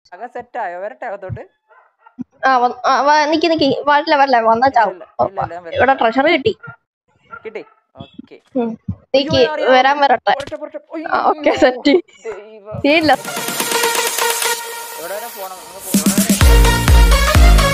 അക സെറ്റായോ വരട്ടെ അകത്തോട്ട് ആ വന്ന്- ആ, വാ, നിക്ക് നിക്ക് വരില്ല വരില്ല വന്നാ ചാവും ഇല്ല, ഇല്ല, ഇല്ല, ഞാൻ വരാം. ഇവിടെ ട്രഷർ കിട്ടി കിട്ടി ഓക്കെ ഉം. നിക്ക് വരാൻ വരട്ടെ ആ ഓക്കെ സെറ്റ് ഇല്ല എവിടെ വരെ പോണം അങ്ങ് പോ- എവിടെ വരെ?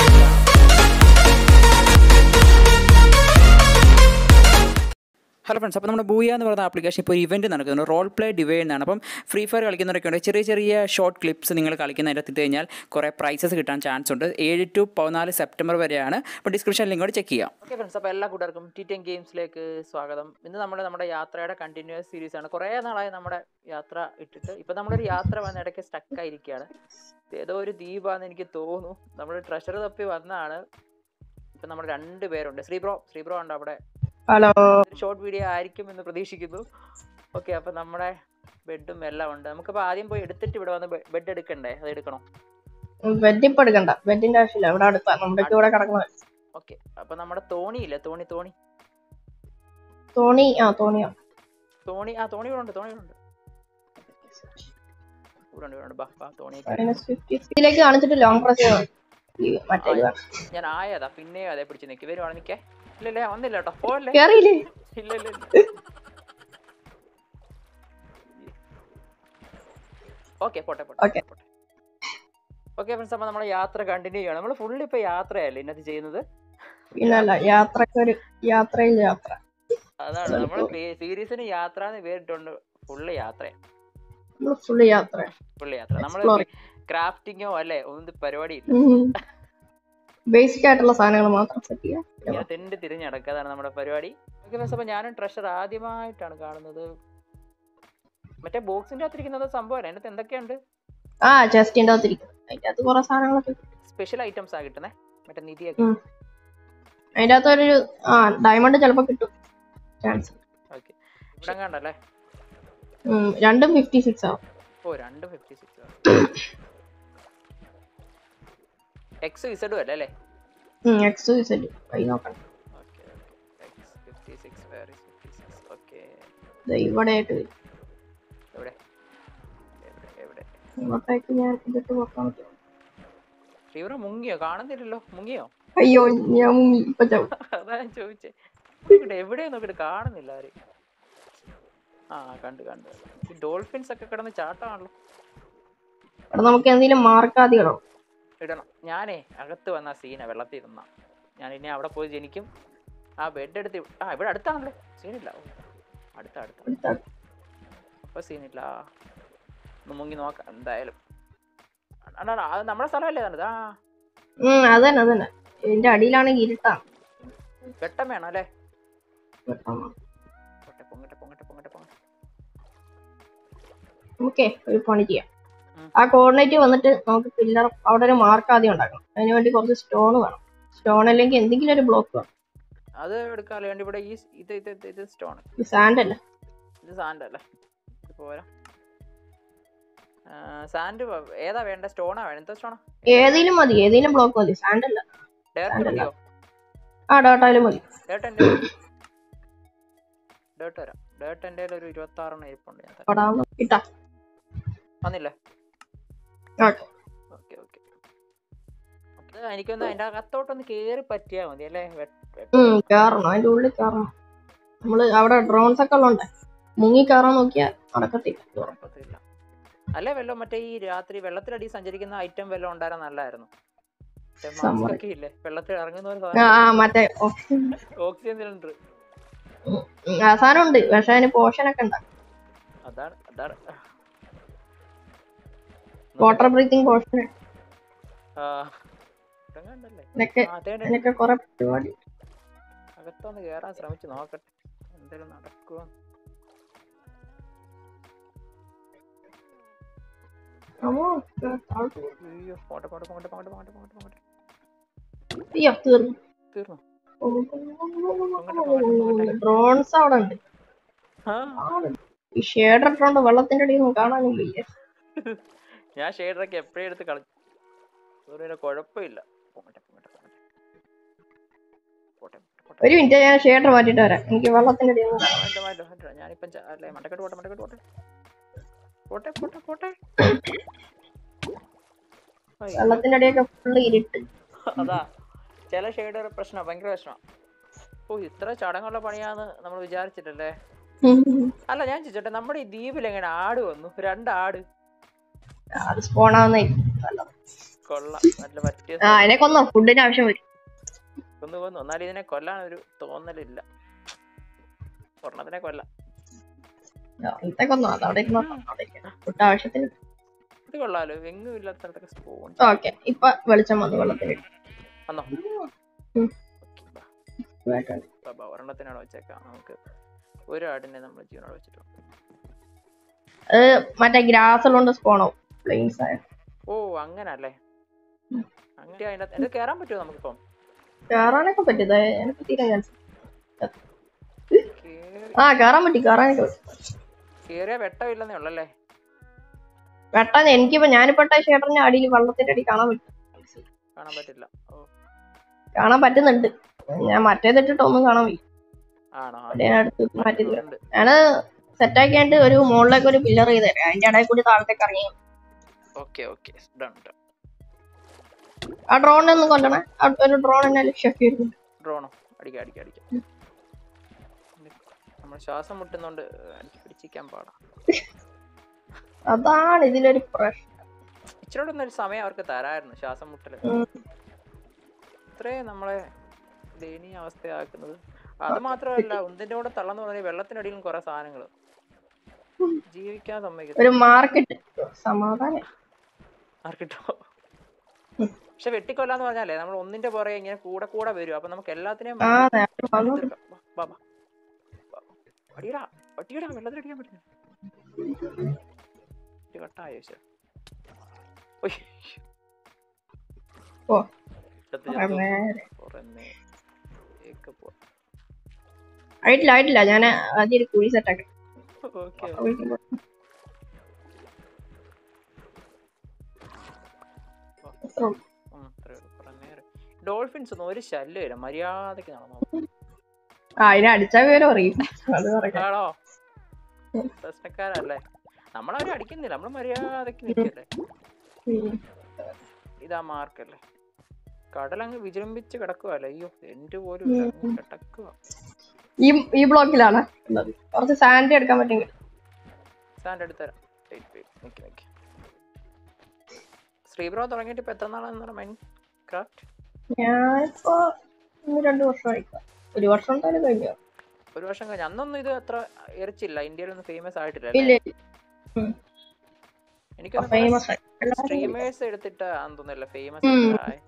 ഹലോ ഫ്രണ്ട്സ് അപ്പോൾ നമ്മുടെ ബൂയ എന്ന് പറയുന്ന ആപ്ലിക്കേഷൻ ഇപ്പോൾ ഇവൻറ്റ് നടക്കുന്നു റോൾ പ്ലേ ഡിവൈ എന്നാണ് അപ്പം ഫ്രീ ഫയർ കളിക്കുന്നവരൊക്കെ ഉണ്ട് ചെറിയ ചെറിയ ഷോർട്ട് ക്ലിപ്സ് നിങ്ങൾ കളിക്കുന്നതിൻ്റെ എത്തി കഴിഞ്ഞാൽ കുറേ പ്രൈസസ് കിട്ടാൻ ചാൻസ് ഉണ്ട് ഏഴ് ടു പതിനാല് സെപ്റ്റംബർ വരെയാണ് അപ്പോൾ ഡിസ്ക്രിപ്ഷൻ ലിങ്കോട് ചെക്ക് ചെയ്യാം ഓക്കെ ഫ്രണ്ട്സ് അപ്പോൾ എല്ലാ കൂട്ടുകാർക്കും ടി ടെൻ ഗെയിംസിലേക്ക് സ്വാഗതം ഇന്ന് നമ്മൾ നമ്മുടെ യാത്രയുടെ കണ്ടിന്യൂസ് സീരീസ് ആണ് കുറേ നാളായി നമ്മുടെ യാത്ര ഇട്ടിട്ട് ഇപ്പോൾ നമ്മളൊരു യാത്ര വന്ന ഇടയ്ക്ക് സ്റ്റക്ക് ആയിരിക്കുകയാണ് ഇത് ഏതോ ഒരു ദ്വീപാന്ന് എനിക്ക് തോന്നുന്നു നമ്മൾ ട്രഷർ തപ്പി വന്നതാണ് ഇപ്പം നമ്മൾ രണ്ട് പേരുണ്ട് ശ്രീബ്രോ ശ്രീബ്രോ ഉണ്ട് അവിടെ ഹലോ ഒരു ഷോർട്ട് വീഡിയോ ആയിരിക്കും എന്ന് പ്രതീക്ഷിക്കുന്നു ഓക്കെ അപ്പോൾ നമ്മുടെ ബെഡും എല്ലാം ഉണ്ട് നമുക്കിപ്പോൾ ആദ്യം പോയി എടുത്തിട്ട് ഇവിടെ വന്ന് ബെഡ് എടുക്കണ്ടേ അത് എടുക്കണോ ബെഡ് ഇപ്പൊ എടുക്കണ്ട ബെഡിന്റെ ആവശ്യമില്ല ഇവിടെ അടുത്താ നമ്മുടെ ഇവിടെ കിടക്കുന്നത് ഓക്കെ അപ്പോൾ നമ്മുടെ തോണി ഇല്ലേ തോണി തോണി തോണി ആ തോണിയാ തോണി ആ തോണി ഇവിടെ ഉണ്ട് തോണി ഇവിടെ ഉണ്ട് ഇവിടെ ഉണ്ട് ഇവിടെ ഉണ്ട് ബാ ബാ തോണി മൈനസ് ഫിഫ്റ്റി ഇതിലേക്ക് കാണിച്ചിട്ട് ലോങ് പ്രസ് ചെയ്യണം ഈ മറ്റേ ഇത് വേണം. ഞാൻ ആയതാ പിന്നെയും അതേ പിടിച്ച് നിൽക്കി വരുവാണ് നിൽക്കേ ഇല്ല ഇല്ല ഞാൻ വന്നില്ല കേട്ടോ പോവല്ലേ കേറിയില്ലേ ഇല്ല ഇല്ല ഇല്ല ഓക്കെ പോട്ടെ പോട്ടെ Okay. പോട്ടെ ഓക്കെ ഫ്രണ്ട്സ് അപ്പോൾ നമ്മുടെ യാത്ര കണ്ടിന്യൂ ചെയ്യണം നമ്മൾ ഫുള്ള് ഇപ്പോൾ യാത്രയല്ലേ ഇന്നത്തെ ചെയ്യുന്നത് പിന്നല്ല യാത്രക്കൊരു യാത്രയിൽ യാത്ര അതാണ് നമ്മൾ സീരീസിന് യാത്ര എന്ന് പേരിട്ടുണ്ട് ഫുള്ള് യാത്രയാണ് നമ്മള് ഫുള്ള് യാത്ര ഫുള്ള് യാത്ര നമ്മൾ Exploring. ക്രാഫ്റ്റിങ്ങോ അല്ലേ ഒന്നും പരിപാടിയില്ല ബേസിക് ആയിട്ടുള്ള സാധനങ്ങൾ മാത്രം സെറ്റ് ചെയ്യാം ഇങ്ങനെ തെണ്ടി തിരിഞ്ഞടക്കുക അതാണ് നമ്മുടെ പരിപാടി ഓക്കെ ഫ്രണ്ട്സ് അപ്പോൾ ഞാനും ട്രഷർ ആദ്യമായിട്ടാണ് കാണുന്നത് മറ്റേ ബോക്സിന്റെ അകത്തിരിക്കുന്നത് സംഭവമല്ല അതിനകത്ത് എന്തൊക്കെയുണ്ട് ആ ചെസ്റ്റിന്റെ അകത്തിരിക്കും അതിന്റെ അകത്ത് കുറെ സാധനങ്ങളൊക്കെ കിട്ടും. സ്പെഷ്യൽ ഐറ്റംസ് ആ കിട്ടുന്നേ മറ്റേ നിധിയൊക്കെ ഉം. അതിന്റെ അകത്ത് ഒരു ആ ഡയമണ്ട് ചിലപ്പോ കിട്ടും ചാൻസ് ഓക്കെ ഇവിടെ കണ്ടല്ലേ രണ്ടും ഫിഫ്റ്റി സിക്സ് ആവും ഓ രണ്ട് ഫിഫ്റ്റി സിക്സ് എക്സ് ഇസഡും അല്ലേ അല്ലേ എക്സ് സെറ്റ് കൈ നോക്കണം okay X fifty six where is fifty six okay ദേ ഇവിടെ ആയിട്ട് വരും എവിടെ എവിടെ എവിടെ ഇങ്ങോട്ടേക്ക് ഞാൻ ഇതിട്ട് നോക്കാൻ പറ്റും തീവ്രം മുങ്ങിയോ കാണുന്നില്ലല്ലോ മുങ്ങിയോ അയ്യോ ഞാൻ മുങ്ങി ഇപ്പൊ ചാവും അതാ ഞാൻ ചോദിച്ചേ നോക്കട്ടെ എവിടെയോ നോക്കിട്ട് കാണുന്നില്ല ആര് ആ കണ്ടു കണ്ടു ഈ ഡോൾഫിൻസ് ഒക്കെ കിടന്ന് ചാട്ടമാണല്ലോ അവിടെ നമുക്ക് എന്തെങ്കിലും മാർക്കാദികളോ ഇടണം ഞാനേ അകത്ത് വന്ന സീന വെള്ളത്തിൽ നിന്ന ഞാൻ ഇനി അവിടെ പോയി ജനിക്കും ആ ബെഡ് എടുത്ത് ഇ- ആ ഇവിടെ അടുത്താണല്ലോ സീനില്ല ഓ, അടുത്ത അടുത്ത അപ്പൊ സീനില്ല ഒന്ന് മുങ്ങി നോക്കാം എന്തായാലും അണ്ണാ, അണ്ണാ, അത് നമ്മുടെ സ്ഥലമല്ലേ കണ്ടത് ആ ഉം അതന്നെ അതന്നെ ഇതിന്റെ അടിയിലാണെങ്കിൽ ഇരുട്ടാ വെട്ടം വേണം അല്ലേ പൊട്ടെ പൊങ്ങട്ടെ പൊങ്ങട്ടെ പൊങ്ങട്ടെ പൊങ്ങട്ടെ ഓക്കെ ഒരു പണി ചെയ്യാം ഉം. ആ കോർഡിനേറ്റ് വന്നിട്ട് നമുക്ക് പില്ലർ അവിടെ ഒരു മാർക്ക് ആദ്യം ഉണ്ടാക്കണം അതിന് വേണ്ടി കുറച്ച് സ്റ്റോൺ വേണം സ്റ്റോൺ അല്ലെങ്കിൽ എന്തെങ്കിലും ഒരു ബ്ലോക്ക് വേണം അത് എടുക്കാമല്ലോ വേണ്ടി ഇവിടെ ഈ സ് ഇത് ഇത് ഇത് ഇത് സ്റ്റോൺ ഈ സാൻഡ് അല്ല ഇത് സാൻഡ് അല്ലേ ഇത് പോരാ സാൻഡ് ഏതാ വേണ്ട സ്റ്റോണാ വേണ്ട എന്താ സ്റ്റോണാ ഏതെങ്കിലും മതി ഏതെങ്കിലും ബ്ലോക്ക് മതി സാൻഡ് അല്ല ഡേർട്ട് Sand മതിയോ ആ ഡോട്ടായാലും മതി ഡേർട്ട് എൻ്റെ ഡേർട്ട് വരാം ഡേർട്ട് എൻ്റെ ഒരു ഇരുപത്തി ആറെണ്ണം ഇരിപ്പുണ്ട് ഞാൻ തരാം. പടാവുന്ന കിട്ടാ വന്നില്ലേ ഓക്കെ ഓക്കെ ഓക്കെ എനിക്കൊന്ന് അതിന്റെ അകത്തോട്ടൊന്ന് കേറി പറ്റിയാ മതി അല്ലേ വെ- വെ- ഉം കേറണം അതിന്റെ ഉള്ളിൽ കേറണം നമ്മള് അവിടെ ഡ്രോൺസ് ഒക്കെ ഉള്ളതുണ്ട് മുങ്ങി കയറാൻ നോക്കിയാൽ നടക്കത്തില്ല നടക്കത്തില്ല. അല്ലേ വല്ലോ മറ്റേ ഈ രാത്രി വെള്ളത്തിലടി സഞ്ചരിക്കുന്ന ഐറ്റം വല്ലതും ഉണ്ടായിരുന്ന നല്ലായിരുന്നു മറ്റേ mask സംഭവം. ഒക്കെ ഇല്ലേ വെള്ളത്തിൽ ഇറങ്ങുന്ന ഒരു ആ സാധനം ആ, മറ്റേ ഓക്സിജൻ ഓക്സിജൻ സിലിണ്ടർ ആ സാധനം ഉണ്ട് പക്ഷെ അതിന് പോഷൻ ഒക്കെ ഉണ്ട് അതാണ് അതാണ് വാട്ടർ ബ്രീത്തിങ് പോഷൻ ആ, ഇറങ്ങണ്ടല്ലേ ഇതിനൊക്കെ ആ, അതേ അതേ. ഇതിനൊക്കെ കുറെ പരിപാടി അകത്തൊന്ന് കേറാൻ ശ്രമിച്ചു നോക്കട്ടെ എന്തെങ്കിലും നടക്കുമോ അമ്മോ, താഴോട്ട് പോയി. അയ്യോ പോട്ടെ പോട്ടെ പോട്ടെ പോട്ടെ പോട്ടെ പോട്ടെ പോട്ടെ അയ്യോ തീർന്നു തീർന്നു ഡ്രോൺസ് അവിടെ ഉണ്ട് ആ ഈ ഷേഡ് ഇട്ടോണ്ട് വെള്ളത്തിന്റെ അടിയിൽ നിന്ന് കാണാനും വയ്യ ഞാൻ ഷെയ്ഡറൊക്കെ എപ്പോഴും എടുത്ത് കളിച്ചു അതുകൊണ്ട് കുഴപ്പമില്ല പോട്ടെ പോട്ടെ പോട്ടെ പോട്ടെ പോട്ടെ ഒരു മിനിറ്റ് ഞാൻ ഷേഡർ മാറ്റിട്ട് വരാം എനിക്ക് വെള്ളത്തിന്റെ അടിയിൽ നിന്ന് മാറ്റ മാറ്റ മാറ്റ ഞാനിപ്പം ച- അല്ലേ മണ്ടക്കെട്ട് പോട്ടെ മണ്ടക്കെട്ട് പോട്ടെ പോട്ടെ പോട്ടെ പോട്ടെ അയ്യോ. വെള്ളത്തിന്റെ അടിയൊക്കെ ഫുള്ള് ഇരുട്ട് അതാ ചില ഷെയ്ഡ് പ്രശ്നം ഭയങ്കര പ്രശ്നം ഓ ഇത്ര ചടങ്ങുള്ള പണിയാന്ന് നമ്മൾ വിചാരിച്ചിട്ടല്ലേ അല്ല ഞാൻ ചോദിച്ചോട്ടെ നമ്മുടെ ഈ ദ്വീപിൽ എങ്ങനെ ആട് വന്നു രണ്ട് ആട് അത് സ്പോണാവുന്ന കൊള്ളാം നല്ല പറ്റിയ ആ അതിനെ കൊന്നോ ഫുഡിന് ആവശ്യം വരും കൊന്നു കൊന്നു എന്നാലും ഇതിനെ കൊല്ലാൻ ഒരു തോന്നലില്ല ഒരെണ്ണത്തിനെ കൊല്ലാം ഇത്തെ കൊന്നോ അതവിടെ ഇരുന്നോ ഫുഡ് ആവശ്യത്തിന് ഇത് കൊള്ളാലോ എങ്ങും ഇല്ലാത്തടത്തൊക്കെ സ്പോൺ ഓക്കെ ഇപ്പൊ വെളിച്ചം വന്നു വെള്ളത്തിൽ വന്നോ ഉം. ഓക്കേ, ബാ. ബാ, ബാ, ഒരെണ്ണത്തിനാണ് വെച്ചേക്കാം നമുക്ക് ഒരു ആടിനെ നമ്മൾ ജീവനോട് വെച്ചിട്ടുണ്ട് അത് മറ്റേ ഗ്രാസ് ഉള്ളതുകൊണ്ട് സ്പോണാവും പ്ലെയിൻസ് ആയ ഓ അങ്ങനല്ലേ അങ്ങനെ അതിന്റെ എന്ത് കയറാൻ പറ്റുമോ നമുക്കിപ്പം കേറാനൊക്കെ പറ്റും ഇത് എനിക്ക് തീരെ ചാൻസ് കേറി ആ കേറാൻ പറ്റി കേറാനൊക്കെ പറ്റും കേറിയ വെട്ടമില്ലെന്നേ ഉള്ളല്ലേ പെട്ടെന്ന് എനിക്കിപ്പോ ഞാനിപ്പോ ഷേട്ടറിന്റെ അടിയിൽ വെള്ളത്തിന്റെ അടി കാണാൻ പറ്റും കാണാൻ പറ്റില്ല ഓ കാണാൻ പറ്റുന്നുണ്ട് ഞാൻ മറ്റേതിട്ടിട്ട് ഒന്നും കാണാൻ വയ്യ ആണോ അത് ഞാൻ അടുത്ത് മാറ്റി തരാം ഉണ്ട്. ഞാന് സെറ്റാക്കിയാണ്ട് ഒരു മുകളിലേക്ക് ഒരു പില്ലർ ചെയ്ത് തരാം അതിന്റെ ഇടയിൽ കൂടി താഴത്തേക്ക് ഇറങ്ങി ഓക്കെ ഓക്കെ ഡൺ ഡൺ ആ ഡ്രോണിനെ ഒന്നും കൊല്ലണേ ആ ഒരു ഡ്രോൺ എന്നെ ലക്ഷ്യം ഡ്രോണോ അടിക്കാം അടിക്കാം അടിക്കാം നമ്മൾ ശ്വാസം മുട്ടുന്നോണ്ട് അടിച്ച് പിടിച്ചിരിക്കാൻ പാടാം അതാണ് ഇതിലൊരു പ്രശ്നം ഇച്ചിരി ഒന്നൊരു സമയം അവർക്ക് തരായിരുന്നു ശ്വാസം മുട്ടല് ഉം. ഇത്രയും നമ്മളെ ദയനീയ അവസ്ഥയാക്കുന്നത് അത് മാത്രമല്ല ഒന്നിന്റെ കൂടെ തള്ളന്ന് പറഞ്ഞാൽ വെള്ളത്തിനടിയിലും കുറെ സാധനങ്ങൾ ജീവിക്കാൻ സമ്മതിക്കുന്നു ഒരു മാർക്കറ്റ് സമാധാനം ആർക്കിട്ടോ പക്ഷെ വെട്ടിക്കൊല്ലാന്ന് പറഞ്ഞാലേ നമ്മൾ ഒന്നിന്റെ പുറകെ ഇങ്ങനെ കൂടെ കൂടെ വരും അപ്പൊ നമുക്ക് എല്ലാത്തിനെയും ആ നേരത്തെ വന്നു തീർക്കാം. വാ, വാ, വാ. വാ. അടിയടാ അടിയടാ വെള്ളത്തിലടിക്കാൻ പറ്റില്ല ഒരു കട്ടായോ ശരി ഉയ്. ഓ ചത്ത് കുറെ ചത്ത്. നേരം. കുറെ നേ- ഏക്ക് പോ. ആയിട്ടില്ല ആയിട്ടില്ല ഞാൻ ആദ്യം ഒരു കുഴി സെറ്റാക്കി ഓക്കേ, ഉം, ഇത്രേ ഉള്ളൂ. കുറെ നേരം. ഡോൾഫിൻസ് ഒന്നും ഒരു ശല്യമില്ല മര്യാദക്ക് നടന്നു ആ അതിനെ അടിച്ചാൽ വിവരം അറിയും അത് പറയാം ആണോ പ്രശ്നക്കാരല്ലേ നമ്മളവരെ അടിക്കുന്നില്ല നമ്മള് മര്യാദക്ക് നിൽക്കല്ലേ ഇതാ മാർക്കല്ലേ കടലങ്ങ് വിജൃംഭിച്ച് കിടക്കുവല്ലേ അയ്യോ എന്റെ പോലും ഇല്ല, അങ്ങ് കിടക്കുവാ ഈ ഈ ബ്ലോക്കിലാണ് ഉള്ളത് കുറച്ച് സാൻഡ് എടുക്കാൻ പറ്റുമെങ്കിൽ സാൻഡ് എടുത്തരാം വെയിറ്റ് വെയിറ്റ് നിക്ക് നിക്ക് ശ്രീബ്രോ തുടങ്ങിയിട്ട് ഇപ്പൊ എത്ര നാളാന്ന് മൈൻ ക്രാഫ്റ്റ് ഞാനിപ്പോ ഒന്ന് രണ്ടു വർഷമായി ഒരു വർഷം എന്തായാലും കഴിഞ്ഞു ഒരു വർഷം കഴിഞ്ഞ് അന്നൊന്നും ഇത് അത്ര ഇറച്ചില്ല ഇന്ത്യയിലൊന്നും ഫേമസ് ആയിട്ടില്ല ഇല്ല എനിക്കൊന്നും ഫേമസ് ആയി സ്ട്രീമേഴ്സ് എടുത്തിട്ട് തോന്നുന്നില്ല ഫേമസ് ഉം.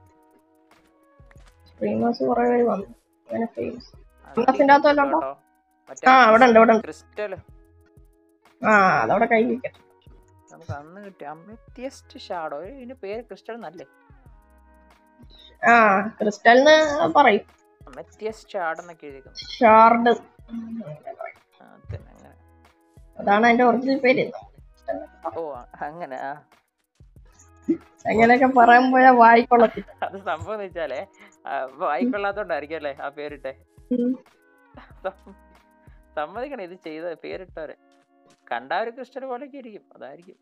ഫേമസ് കുറെ പേര് വന്നു അങ്ങനെ ഫേമസ് ഫേമസിന്റെ അകത്ത് വല്ലതും ഉണ്ടോ? ആ അവിടെ ഉണ്ട് അവിടെ ഉണ്ട് ക്രിസ്റ്റൽ ആ അതവിടെ കൈ വെക്കട്ടെ നമുക്ക് അന്ന് കിട്ടിയ അമെത്യസ്റ്റ് ഷാഡോ ഇതിന്റെ പേര് ക്രിസ്റ്റൽ എന്നല്ലേ ആ ക്രിസ്റ്റലിന് പറയും അമെത്യസ്റ്റ് ഷാഡ് എന്നൊക്കെ എഴുതിയിരിക്കുന്നു ഷാർഡ് ആ, തന്നെ അങ്ങനെ അതാണ് അതിന്റെ ഒറിജിനൽ പേര് ഓ അ- അങ്ങനെ ആ അങ്ങനെയൊക്കെ പറയുമ്പോഴാ വായിക്കൊള്ളത്തില്ല അത് സംഭവം എന്ന് വെച്ചാലേ ആ, വായിക്കൊള്ളാത്തോണ്ടായിരിക്കും അല്ലേ ആ പേരിട്ടെ ഉം. സം- സമ്മതിക്കണം ഇത് ചെയ്ത പേരിട്ടവരെ കണ്ട ഒരു ക്രിസ്റ്റൽ പോലെയൊക്കെ ഇരിക്കും അതായിരിക്കും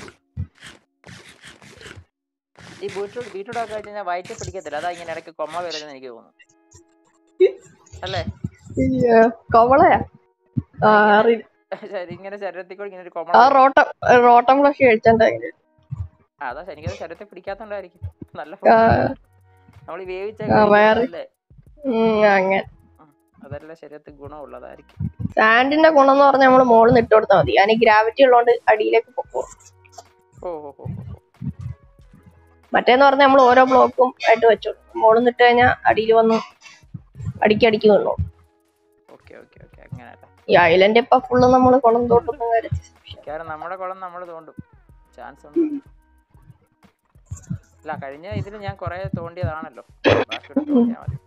ഈ ബീട്രൂട്ട് ബീട്രൂട്ട് ഒക്കെ വെച്ച് കഴിഞ്ഞാൽ വയറ്റിൽ പിടിക്കത്തില്ല അതാ ഇങ്ങനെ ഇടയ്ക്ക് കൊമ്മ വരുന്നത് എനിക്ക് തോന്നുന്നു അല്ലേ അയ്യോ, കൊവളയാ ആ അറിയില്ല ശരി, ഇങ്ങനെ ശരീരത്തിൽ കൂടി ഇങ്ങനെ ഒരു കൊമ്മ ആ റോട്ടം റോട്ടം ഫ്ലഷ് കഴിച്ചിട്ടുണ്ടെങ്കിൽ ആ, അതാ എനിക്കത് ശരീരത്തിൽ പിടിക്കാത്തോണ്ടായിരിക്കും നല്ല ആ. നമ്മൾ വേവിച്ച ആ, വേറെ- അല്ലേ അങ്ങനെ അതല്ല ശരീരത്തിൽ ഗുണമുള്ളതായിരിക്കും സാൻഡിന്റെ ഗുണം എന്ന് പറഞ്ഞാൽ നമ്മൾ മുകളിൽ നിന്ന് ഇട്ട് കൊടുത്താൽ മതി അതിന് ഗ്രാവിറ്റി ഉള്ളതുകൊണ്ട് അടിയിലേക്ക് പോകും ഓ ഓ ഓ ഓ, ഓ. മറ്റേന്ന് പറഞ്ഞാൽ നമ്മൾ ഓരോ ബ്ലോക്കും ആയിട്ട് വെച്ചു മുകളിൽ നിന്ന് ഇട്ട് കഴിഞ്ഞാൽ അടിയിൽ വന്ന് അടിക്കി അടിക്കി നിന്നു ഓക്കെ ഓക്കെ ഓക്കെ അങ്ങനെയല്ല ഈ ഐലൻഡ് ഇപ്പൊ ഫുള്ള് നമ്മൾ കുളം തോട്ടൊന്നും വരച്ച് കാരണം നമ്മുടെ കുളം നമ്മൾ തോണ്ടും ചാൻസ് ഉണ്ട് അല്ല കഴിഞ്ഞ ഇതിൽ ഞാൻ കുറെ തോണ്ടിയതാണല്ലോ ബാക്കിയോട് തോണ്ടിയാ മതി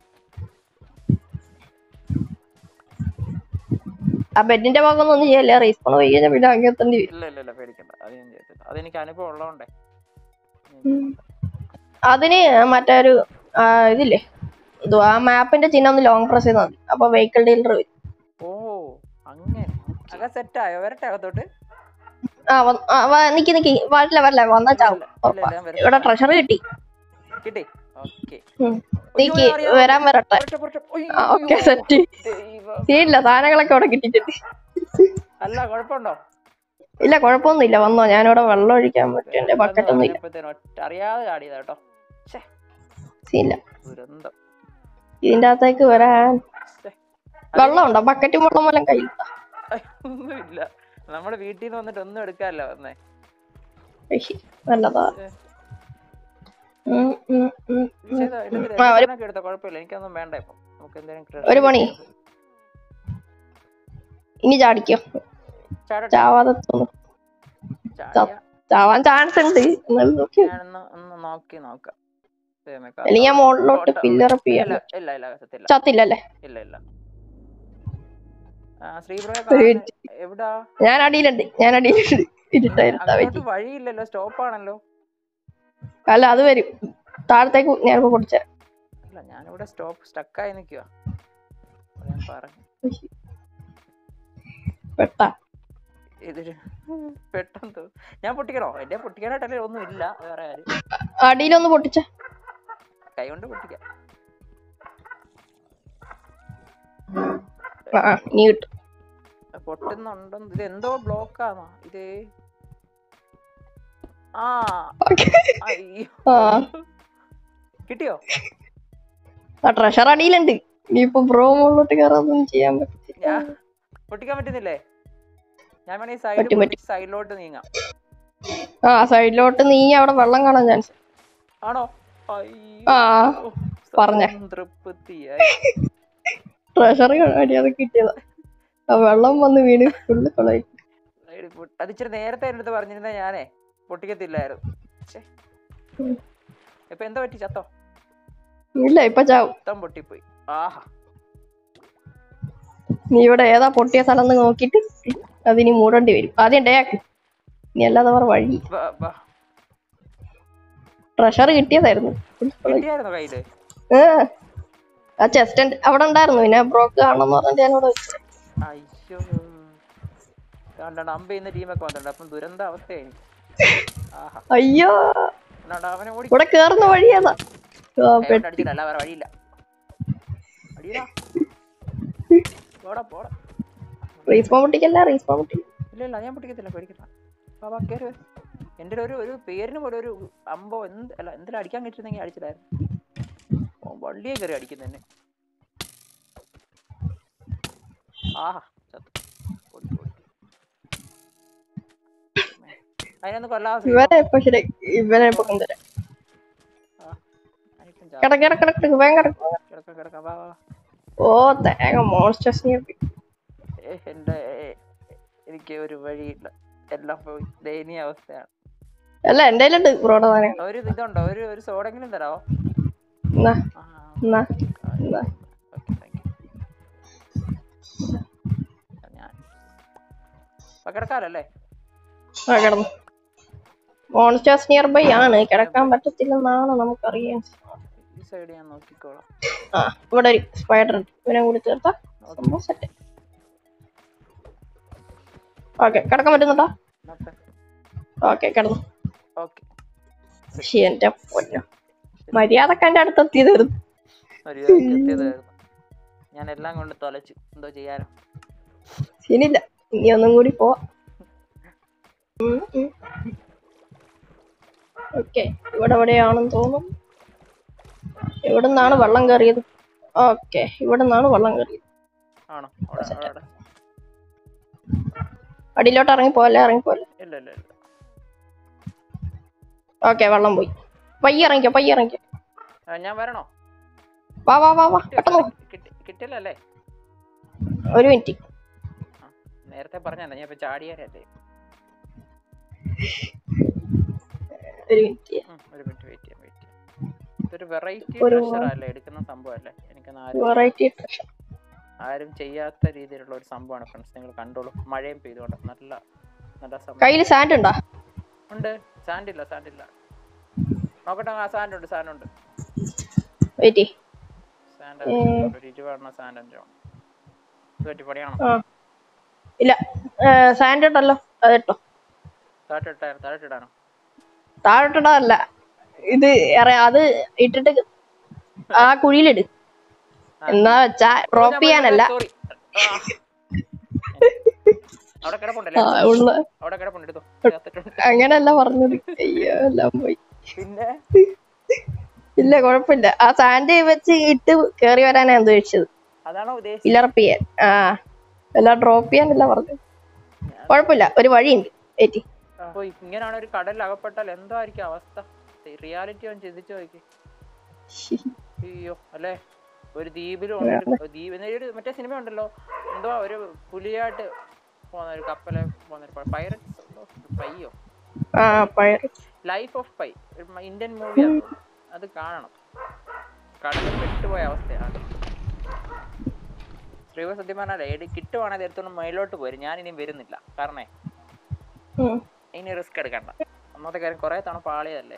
ആ ബെഡിന്റെ ഭാഗം ഒന്നും ചെയ്യല്ലേ റീസ്പോൺ പോയി കഴിഞ്ഞാൽ പിന്നെ അങ്ങ് എത്തേണ്ടി വരും ഇല്ല ഇല്ല ഇല്ല പേടിക്കണ്ട അത് ഞാൻ ചെയ്തില്ല അതെനിക്ക് അനുഭവം ഉള്ളതുകൊണ്ടേ ഉം. അതിന് മറ്റേ ഒരു ആ, ഇതില്ലേ എന്തുവാ ആ മാപ്പിന്റെ ചിഹ്നം ഒന്ന് ലോങ് പ്രസ് ചെയ്താൽ മതി അപ്പൊ വെഹിക്കിൾ ഡീലർ വരും ഓ അങ്ങനെ അക സെറ്റായോ വരട്ടെ അകത്തോട്ട് ആ വന്ന്- ആ, വാ, നിക്ക് നിക്ക് വരില്ല വരില്ല വന്നാ ചാവും ഇല്ല, ഉറപ്പാ. ഇല്ല, വരും. ഇവിടെ ട്രഷർ കിട്ടി കിട്ടി ഓക്കെ ഉം. നീക്ക് വരാൻ വരട്ടെ ആ ഓക്കെ സെറ്റ് സീനില്ല സാധനങ്ങളൊക്കെ അവിടെ കിട്ടിയിട്ടുണ്ട് അല്ല കുഴപ്പമുണ്ടോ ഇല്ല കുഴപ്പമൊന്നുമില്ല വന്നോ ഞാനിവിടെ വെള്ളം ഒഴിക്കാൻ പറ്റും എന്റെ ബക്കറ്റ് ഒന്നും ഇല്ല പറഞ്ഞപ്പോഴത്തേനും ഒറ്റ അറിയാതെ ചാടിയതാ കേട്ടോ ഛേ, സീനില്ല ദുരന്തം ഇതിന്റെ അകത്തേക്ക് വരാൻ ഛേ. വെള്ളം ഉണ്ടോ ബക്കറ്റും വെള്ളം മൂലം കയ്യിൽ അയ്യ, ഒന്നുമില്ല നമ്മുടെ വീട്ടിൽ നിന്ന് വന്നിട്ട് ഒന്നും എടുക്കാല്ലോ വന്നേ ഏയ്, നല്ലതാ ഉം, ഉം, ഉം, ഉം. ചെയ്തോ, എടുത്തിട്ട് ആ, ഒരു- സാധനമൊക്കെ എടുത്തോ കുഴപ്പമില്ല എനിക്കൊന്നും വേണ്ട ഇപ്പൊ നമുക്ക് എന്തെങ്കിലും ഒരു പണി. ഇനി ചാടിക്കോ ചാടട്ടെ ചാവാതെ തോന്നും ചാടിയാ ചാവാൻ ചാൻസ് ഉണ്ട് എന്നാലും നോക്കി ഞാനൊന്ന് ഒന്ന് നോക്കി നോക്കാം ദൈവമേ, അല്ലെങ്കിൽ ഞാൻ മുകളിലോട്ട് കോട്ട- പില്ലറപ്പ് ചെയ്യാൻ ഇല്ല ഇല്ല ഇല്ല സത്യമില്ല ചത്തില്ലല്ലേ ഇല്ല ഇല്ല ആ ശ്രീപ്രയ ഒരു എവിടാ ഞാൻ അടിയിലുണ്ട് ഞാൻ അടിയിലുണ്ട് ഇരുട്ടായിരുത്താ അങ്ങോട്ട് പറ്റി വഴിയില്ലല്ലോ സ്റ്റോപ്പാണല്ലോ അല്ല അത് വരും താഴത്തേക്ക് ഞാനിപ്പോ പൊടിച്ച അല്ല ഞാനിവിടെ സ്റ്റോപ്പ് സ്റ്റക്കായി നിൽക്കുക ഞാൻ പറഞ്ഞു പെട്ടാ ഇതൊരു പെട്ടെന്ന് തോ- ഞാൻ പൊട്ടിക്കണോ എന്റെ പൊട്ടിക്കാനായിട്ടല്ലേ ഒന്നും ഇല്ല വേറെ കാര്യം അടിയിലൊന്ന് പൊട്ടിച്ച കൈ കൊണ്ട് പൊട്ടിക്കാം ആ ആ, ഇനി കിട്ടും പൊട്ടുന്നുണ്ടെന്ന് ഇത് എന്തോ ബ്ലോക്കാണോ ഇത് ആ ഓക്കെ അയ്യോ ആ കിട്ടിയോ ആ ട്രഷർ അടിയിലുണ്ട് ഇനിയിപ്പോ ബ്രോ മുകളിലോട്ട് കയറാതൊന്നും ചെയ്യാൻ പറ്റത്തില്ല ഞാൻ പൊട്ടിക്കാൻ പറ്റുന്നില്ലേ ഞാൻ വേണമെങ്കിൽ പറ്റും, സൈഡ് പറ്റും. സൈഡിലോട്ട് നീങ്ങാം ആ സൈഡിലോട്ട് നീ അവിടെ വെള്ളം കാണാൻ ചാൻസ് ആണോ ആ അയ്യോ പറഞ്ഞേ. സംതൃപ്തിയായി ട്രഷർ അടിയാതെ കിട്ടിയതാ ആ വെള്ളം വന്ന് വീണ് ഫുള്ള് കൊളായി സൈഡിൽ പൊട്ടി- അത് ഇച്ചിരി നേരത്തെ എൻ്റെ അടുത്ത് പറഞ്ഞിരുന്ന ഞാനേ പൊട്ടിക്കത്തില്ലായിരുന്നു ഛെ. ഉം. ഇപ്പൊ എന്താ പറ്റി ചത്തോ ഇല്ല ഇപ്പൊ ചാവും മൊത്തം പൊട്ടിപ്പോയി ആഹാ നീ ഇവിടെ ഏതാ പൊട്ടിയ സ്ഥലം എന്ന് നോക്കിയിട്ട് അതിനി മൂടേണ്ടി വരും ആദ്യം ഡേ ആക്കി നീ അല്ലാതെ വേറെ വഴി ബാ, ബാ. Treasure കിട്ടിയതായിരുന്നു Full കൊളായി. കിട്ടിയായിരുന്നോ കയ്യില് ഏ, ആ ചെസ്റ്റ് അവിടെ ഉണ്ടായിരുന്നു പിന്നെ ബ്രോക്ക് കാണണമെന്ന് പറഞ്ഞിട്ട് ഞാനിവിടെ വെച്ചു. അയ്യോ കണ്ടോ അമ്പ ചെയ്യുന്ന ടീമൊക്കെ വന്നിട്ടുണ്ട് അപ്പം ദുരന്ത അവസ്ഥയായി ആഹാ അയ്യോ എന്നാടാ അവനെ ഓടി ഇവിടെ കേറുന്ന വഴി ഏതാ ആ, കൈ കൊണ്ട് പെട്ട്. അടിച്ചില്ല അല്ല വേറെ വഴിയില്ല അടിയടാ പോടാ പോടാ റീസ്പോൺ പൊട്ടിക്കല്ല റീസ്പോൺ പൊട്ടി ഇല്ല ഇല്ല ഞാൻ പൊട്ടിക്കത്തില്ല പേടിക്കണ്ട വാ വാ കയറി വരും എൻ്റെ ഒരു ഒരു പേരിന് പോലെ ഒരു അമ്പോ എന്ത് അല്ല എന്തെങ്കിലും അടിക്കാൻ കിട്ടുന്നെങ്കിൽ അടിച്ചിട്ടായിരുന്നു ഓ വള്ളിയെ കയറി അടിക്കുന്നതന്നെ ആഹാ ചത്തു ഓടി, ഓടി. അതിനൊന്ന് കൊല്ലാതെ ശ്രീ. ഇവനെ ഇപ്പൊ ശരി ഇവനെ ഇപ്പൊ കൊണ്ടുവരാം ആ, അനിപ്പം ചാ- കിടക്ക കിടക്ക കിടക്ക വേഗം കിടക്ക കിടക്കാം കിടക്കാം വാ വാ വാ. ഓ തേങ്ങ മോൺസ്റ്റേഴ്സ് ഏ, എൻ്റെ ഏ, എനിക്ക് ഒരു വഴിയില്ല എല്ലാം പോയി ദയനീയ അവസ്ഥയാണ് അല്ല എന്റെ കയ്യിലുണ്ട് ബ്രോയുടെ സാധനം ഒരു ഇതുണ്ടോ ഒരു ഒരു സോഡെങ്കിലും തരാമോ എന്നാ ആ എന്നാ എന്നാ ഓക്കെ താങ്ക് യു ഞാൻ അപ്പൊ കിടക്കാറല്ലേ ആ കിടന്നു മോൺസ്റ്റേഴ്സ് നിയർ ബൈ ആണ് കിടക്കാൻ പറ്റത്തില്ലെന്നാണ് നമുക്കറിയാൻ ഈ സൈഡ് ഞാൻ നോക്കിക്കോളാം ആ ഇവിടെ ഒരു സ്പൈഡർ ഉണ്ട് ഇവനെ കൂടി ചേർത്താ സംഭവം സെറ്റ് ഓക്കെ കിടക്കാൻ പറ്റുന്നുണ്ടോ ഓക്കെ കിടന്നു ഓക്കെ പക്ഷേ എന്റെ പൊന്നോ മര്യാദക്ക് എന്റെ അടുത്ത് എത്തിയതായിരുന്നു എത്തിയതായിരുന്നു ഞാൻ എല്ലാം കൊണ്ട് തൊലച്ചു എന്തോ ചെയ്യാനോ ശരിയില്ല ഇനി ഒന്നും കൂടി പോവാം ഓക്കെ ഇവിടെ എവിടെയാണെന്ന് തോന്നുന്നു ഇവിടെ നിന്നാണ് വെള്ളം കയറിയത് ഓക്കെ ഇവിടെ നിന്നാണ് വെള്ളം കയറിയത് ആണോ അവിടെ അവിടെ അവിടെ. അടിയിലോട്ട് ഇറങ്ങി പോവല്ലേ ഇറങ്ങി പോവല്ലേ ഇല്ല ഇല്ല ഇല്ല ഓക്കെ വെള്ളം പോയി പയ്യെ ഇറങ്ങിക്കോ പയ്യെ ഇറങ്ങിക്കോ ആ, ഞാൻ വരണോ വാ വാ വാ വാ പെട്ടെന്ന് വാ. കിട്ടി കിട്ടില്ലല്ലേ ഒരു മിനിറ്റ് നേരത്തെ പറഞ്ഞാ ഞാൻ ഇപ്പൊ ചാടിയാനല്ലേ ഒരു മിനിറ്റ് ഉം, ഒരു മിനിറ്റ് വെയിറ്റ് ചെയ്യാം വെയിറ്റ് ചെയ്യാം ഇതൊരു വെറൈറ്റി ഒരു- അല്ലേ എടുക്കുന്ന സംഭവമല്ലേ എനിക്കൊന്ന് ആരും വെറൈറ്റി ട്രഷർ ആരും ചെയ്യാത്ത രീതിയിലുള്ള ഒരു സംഭവമാണ് ഫ്രണ്ട്സ് നിങ്ങൾ കണ്ടോളൂ മഴയും പെയ്തുകൊണ്ട് നല്ല നല്ല സമയം കയ്യിൽ സാൻഡ് ഉണ്ടോ ഉണ്ട് സാൻഡ് ഇല്ല സാൻഡ് ഇല്ല നോക്കട്ടെ ആ സാൻഡ് ഉണ്ട് സാൻഡ് ഉണ്ട് വെയിറ്റ് സാൻഡ് ഒരു ഇരുപതെണ്ണം സാൻഡ് എൻ്റെ ഇത് പറ്റി പണിയാണോ ആ ഇല്ല സാൻഡ് ഉണ്ടല്ലോ അത് ഇട്ടോ താഴോട്ടിട്ടാ താഴോട്ടിടാനോ താഴോട്ടിടാനല്ല ഇത് എറ- അത് ഇട്ടിട്ട് ആ കുഴിയിലിട് എന്നാ വെച്ചാ ഡ്രോപ്പ് ചെയ്യാനല്ല സോറി അവിടെ കിടപ്പുണ്ടല്ലേ ആ, ഉള്ള അവിടെ കിടപ്പുണ്ട് എടുത്തോ ചേർത്തിട്ടുണ്ട്. അങ്ങനെയല്ല പറഞ്ഞത് അയ്യോ എല്ലാം പോയി പിന്നെ ഇല്ല കുഴപ്പമില്ല ആ സാൻഡ് വെച്ച് ഇട്ട് കേറി വരാനാ ഞാൻ ഉദ്ദേശിച്ചത് അതാണോ ഉദ്ദേശിച്ചത് ഇല്ലറപ്പ് ചെയ്യാൻ ആ എല്ലാം ഡ്രോപ്പ് ചെയ്യാനല്ല പറഞ്ഞത് കുഴപ്പമില്ല ഒരു വഴിയുണ്ട് ഏറ്റി അപ്പൊ ഇങ്ങനെയാണ് ഒരു കടലിൽ അകപ്പെട്ടാൽ എന്തായിരിക്കും അവസ്ഥ റിയാലിറ്റി ഒന്ന് ചിന്തിച്ചു നോക്കി അയ്യോ അല്ലേ ഒരു ദ്വീപിലും ഉണ്ട് ഒരു ദ്വീപ് എന്ന് ഒരു മറ്റേ സിനിമ ഉണ്ടല്ലോ എന്തോ ഒരു പുലിയായിട്ട് പോകുന്ന ഒരു കപ്പല് പോകുന്ന ഒരു പൈററ്റ്സ് പയ്യോ ആ പയർ ലൈഫ് ഓഫ് പൈ ഇന്ത്യൻ മൂവിയാണ് അത് കാണണം കടലിൽ പെട്ടുപോയ അവസ്ഥയാണ് ശ്രീവ സത്യം പറഞ്ഞാലേ എടി കിട്ടുവാണെങ്കിൽ എടുത്തോണ്ട് മേലോട്ട് പോരും ഞാൻ ഇനി വരുന്നില്ല കാരണേ ഉം. ഇനി റിസ്ക് എടുക്കണ്ട ഒന്നാമത്തെ കാര്യം കുറെ തവണ പാളിയതല്ലേ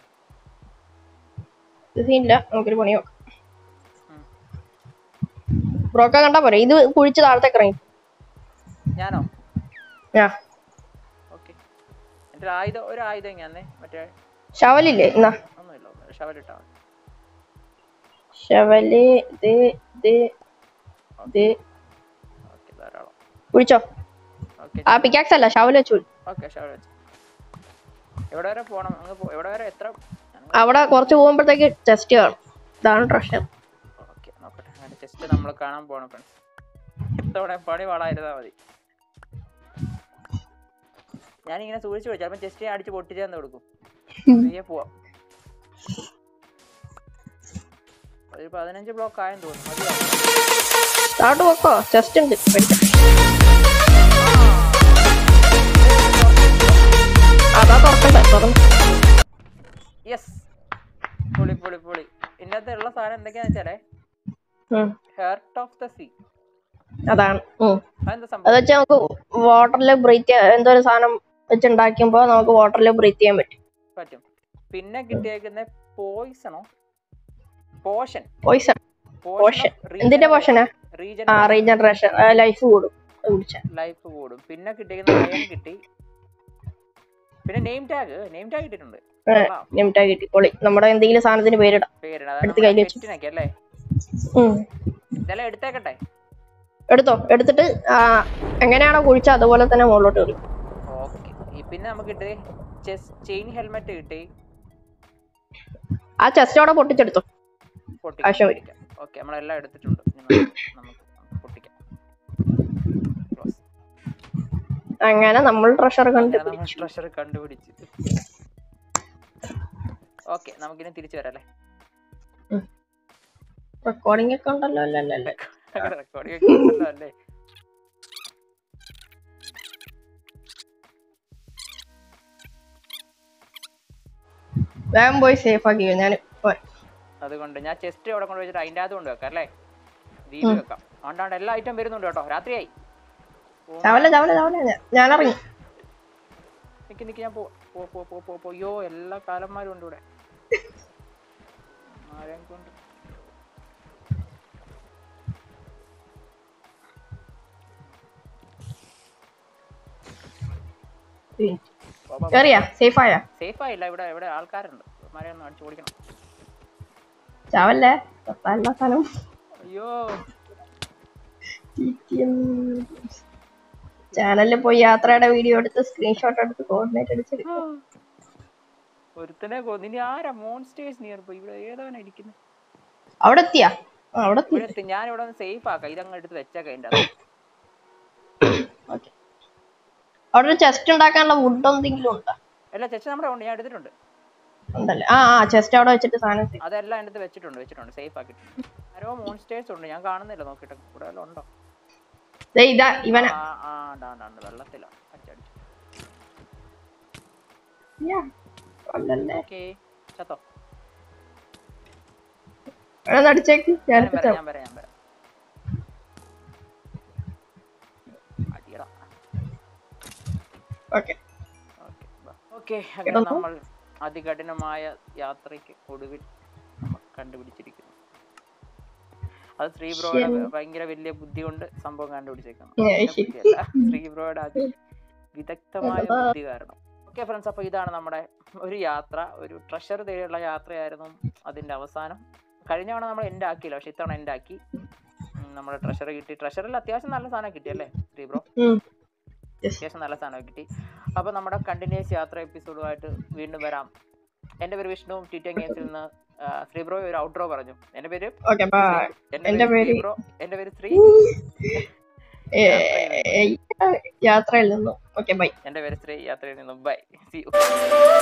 ഇത് ഇല്ല നമുക്കൊരു പണി നോക്കാം ഉം. ബ്രോക്ക കണ്ടാ പോരെ ഇത് കുഴിച്ച് താഴത്തേക്ക് ഇറങ്ങി ഞാനോ ആ ഓക്കെ എന്റെ ആയുധം ഒരു ആയുധം ഇങ്ങനെ മറ്റേ ശവലില്ലേ എന്നാ ഒന്നുമില്ല ഒന്നുമില്ല ഷവലിട്ടാ മതി ശവല് ഇത് ഇത് ഇത് ഓക്കെ ധാരാളം കുഴിച്ചോ ഓക്കെ ആ പിക്കാക്സ് അല്ല ശവല് വെച്ചു ഓക്കെ ഷവൽ വെച്ച് എവിടെ വരെ പോണം അങ്ങ് പോ- എവിടെ വരെ എത്ര അവിടെ കുറച്ച് പോകുമ്പോഴത്തേക്ക് ടെസ്റ്റ് കാണും ഇതാണ് പ്രശ്നം ഓക്കെ നോക്കട്ടെ അങ്ങനെ ജസ്റ്റ് നമ്മൾ കാണാൻ പോണം ഫ്രണ്ട്സ് ഇത്തവണ പണി വളായിരുന്നാ മതി ഞാനിങ്ങനെ സൂക്ഷിച്ചു വെച്ചു ചിലപ്പോൾ ജസ്റ്റ് അടിച്ച് പൊട്ടിച്ചെന്ന് കൊടുക്കും പയ്യെ പോവാം ഒരു പതിനഞ്ച് ബ്ലോക്ക് ആയെന്ന് തോന്നുന്നു മതിയാവും താഴോട്ട് വെക്കോ ടെസ്റ്റ് ഉണ്ട് പേടിക്കണ്ട. അതാ തുറക്കണ്ട തുറന്നു യെസ് പൊളി പൊളി പൊളി ഇതിൻ്റെ അകത്ത് ഉള്ള സാധനം എന്തൊക്കെയാന്ന് വെച്ചാലേ ഉം. ഹെർട്ട് ഓഫ് ദ സീ അതാണ് ഉം. അതെന്താ അത് സംഭവം വെച്ച് നമുക്ക് വാട്ടറിൽ ബ്രീത്ത് ചെയ്യാൻ എന്തോ ഒരു സാധനം വെച്ചുണ്ടാക്കുമ്പോ നമുക്ക് വാട്ടറിൽ ബ്രീത്ത് ചെയ്യാൻ പറ്റും പറ്റും പിന്നെ കിട്ടിയേക്കുന്ന പോയിസണോ പോഷൻ പോയിസൺ പോഷൻ എന്തിന്റെ പോഷനാ റീജൻ ആ റീജനറേഷൻ ലൈഫ് കൂടും അത് കുടിച്ചാ ലൈഫ് കൂടും പിന്നെ കിട്ടിയിരിക്കുന്ന അയൺ കിട്ടി പിന്നെ നെയിം ടാഗ് നെയിം ടാഗ് കിട്ടിയിട്ടുണ്ട് കൊള്ളാം. നെമിറ്റാ കിട്ടി പൊളി നമ്മുടെ എന്തെങ്കിലും സാധനത്തിന് പേരിടാം പേരിടാം എടുത്ത് കയ്യില് വെച്ചു. പെറ്റിനൊക്കെ അല്ലേ ഉം. ഇതെല്ലാം എടുത്തേക്കട്ടെ എടുത്തോ എടുത്തിട്ട് ആ, എങ്ങനെയാണോ കുഴിച്ച അതുപോലെ തന്നെ മുകളിലോട്ട് കയറി ഓക്കെ പിന്നെ നമുക്ക് കിട്ടി ചെസ് ചെയിൻ ഹെൽമെറ്റ് കിട്ടി ആ ചെസ്റ്റോടെ പൊട്ടിച്ചെടുത്തോ ആവശ്യം വരും. ഓക്കെ നമ്മളെല്ലാം എടുത്തിട്ടുണ്ട് ഇനി നമുക്ക് നമുക്ക് പൊട്ടിക്കാം Close. അങ്ങനെ നമ്മൾ ട്രഷർ കണ്ട് അങ്ങനെ നമ്മൾ ട്രഷർ കണ്ടുപിടിച്ച് ഓക്കെ നമുക്കിനി തിരിച്ചു വരാം അല്ലേ റെക്കോർഡിംഗ് ഒക്കെ ഉണ്ടല്ലോ അല്ലല്ലേ റെക്കോർഡിംഗ് ഒക്കെ ഉണ്ടല്ലോ അല്ലേ വേഗം പോയി സേഫ് ആക്കി ഞാൻ അതുകൊണ്ട് ഞാൻ ചെസ്റ്റ് അവിടെ കൊണ്ട് വെച്ചിട്ട് അതിൻ്റെ അകത്ത് കൊണ്ട് വെക്കാം അല്ലേ ദീപ് വെക്കാം അതുകൊണ്ടാണ്ട് എല്ലാ ഐറ്റം വരുന്നുണ്ട് കേട്ടോ രാത്രിയായി ചവല ചവല ചവല ഞാൻ- ഞാൻ ഇറങ്ങി നിക്ക് നിക്ക് ഞാൻ പോ പോ പോ പോ പോ പോ അയ്യോ എല്ലാ കാലന്മാരും ഉണ്ട് ഇവിടെ ആരെയും കൊണ്ട് കേറിയാ സേഫ് ആയാ സേഫ് ആയില്ല ഇവിടെ ഇവിടെ ആൾക്കാരുണ്ട് മരം ഒന്ന് അടിച്ചു ഓടിക്കണം ചവല്ലേ എല്ലാ സ്ഥലവും അയ്യോ ചാനലിൽ പോയി യാത്രയുടെ വീഡിയോ എടുത്ത് സ്ക്രീൻഷോട്ട് എടുത്ത് കോർഡിനേറ്റ് അടിച്ചെടുക്കും ഒരുത്തനെ കൊന്നു ഇനി ആരാ മോൺസ്റ്റേഴ്സ് നിയർ പോയി ഇവിടെ ഏതാണ് ഇരിക്കുന്നത് അവിടെ എത്തിയാ ആ, അവിടെ എത്തി ഇവിടെ എത്തി. ഞാൻ ഇവിടെ ഒന്ന് സേഫ് ആക്കാം ഇതങ്ങ് എടുത്ത് വെച്ചേക്കാം അതിൻ്റെ അകത്ത് ഓക്കെ അവിടെ ഒരു ചെസ്റ്റ് ഉണ്ടാക്കാനുള്ള വുഡ് എന്തെങ്കിലും ഉണ്ടോ അല്ല ചെച്ച് നമ്മുടെ ഉണ്ട് ഞാൻ എടുത്തിട്ടുണ്ട് ഉണ്ടല്ലേ ആ ആ ചെസ്റ്റ് അവിടെ വെച്ചിട്ട് സാധനം set. അതെല്ലാം എടുത്ത് വെച്ചിട്ടുണ്ട് വെച്ചിട്ടുണ്ട് സേഫ് ആക്കിയിട്ടുണ്ട് ആരോ മോൺസ്റ്റേഴ്സ് ഉണ്ട് ഞാൻ കാണുന്നില്ല നോക്കിയിട്ട് ഇവിടെ വല്ലതും ഉണ്ടോ ദേ ഇതാ ഇവനാ ആ ആ ഉണ്ട്, ഉണ്ട്, ഉണ്ട് വെള്ളത്തിലാ അച്ചടിച്ചു യാ, കൊല്ലല്ലേ ഓക്കെ ചത്തോ വേണം അടിച്ചേക്ക് ഞാൻ ഞാൻ വരാം ഞാൻ വരാം ഞാൻ വരാം അടിയടാ ഓക്കെ ഓക്കെ അങ്ങനെ നമ്മൾ അതികഠിനമായ യാത്രയ്ക്ക് ഒടുവിൽ നമ്മൾ കണ്ടുപിടിച്ചിരിക്കുന്നു അത് ശ്രീ ബ്രോയുടെ ഭയങ്കര വലിയ ബുദ്ധി കൊണ്ട് സംഭവം കണ്ടുപിടിച്ചേക്കണം ഏയ്. എന്റെ ബുദ്ധിയല്ല. ശ്രീ ബ്രോയുടെ അതി വിദഗ്ധമായ ബുദ്ധി കാരണം ഓക്കെ ഫ്രണ്ട്സ് അപ്പോൾ ഇതാണ് നമ്മുടെ ഒരു യാത്ര ഒരു ട്രഷർ തേടിയുള്ള യാത്രയായിരുന്നു അതിൻ്റെ അവസാനം കഴിഞ്ഞ തവണ നമ്മൾ എൻ്റെ ആക്കിയില്ല പക്ഷെ ഇത്തവണ എൻ്റെ ആക്കി ഉം, നമ്മുടെ ട്രഷർ കിട്ടി ട്രഷറിൽ അത്യാവശ്യം നല്ല സാധനം കിട്ടിയല്ലേ ശ്രീ ബ്രോ ഉം. Yes. അത്യാവശ്യം നല്ല സാധനം കിട്ടി അപ്പോൾ നമ്മുടെ കണ്ടിന്യൂസ് യാത്ര എപ്പിസോഡുമായിട്ട് വീണ്ടും വരാം എൻ്റെ പേര് വിഷ്ണു ടി ടി ഗെയിംസിൽ നിന്ന് ആ, ശ്രീ ബ്രോ ഒരു ഔട്ട്രോ പറഞ്ഞു എൻ്റെ പേര് ഓക്കെ ബൈ എൻ്റെ എൻ്റെ പേര് ശ്രീ പേര് ബ്രോ എൻ്റെ പേര് ശ്രീ യാത്രയിൽ നിന്നും ഓക്കെ ബൈ എൻ്റെ പേര് ശ്രീ യാത്രയിൽ നിന്നും ബൈ സി യു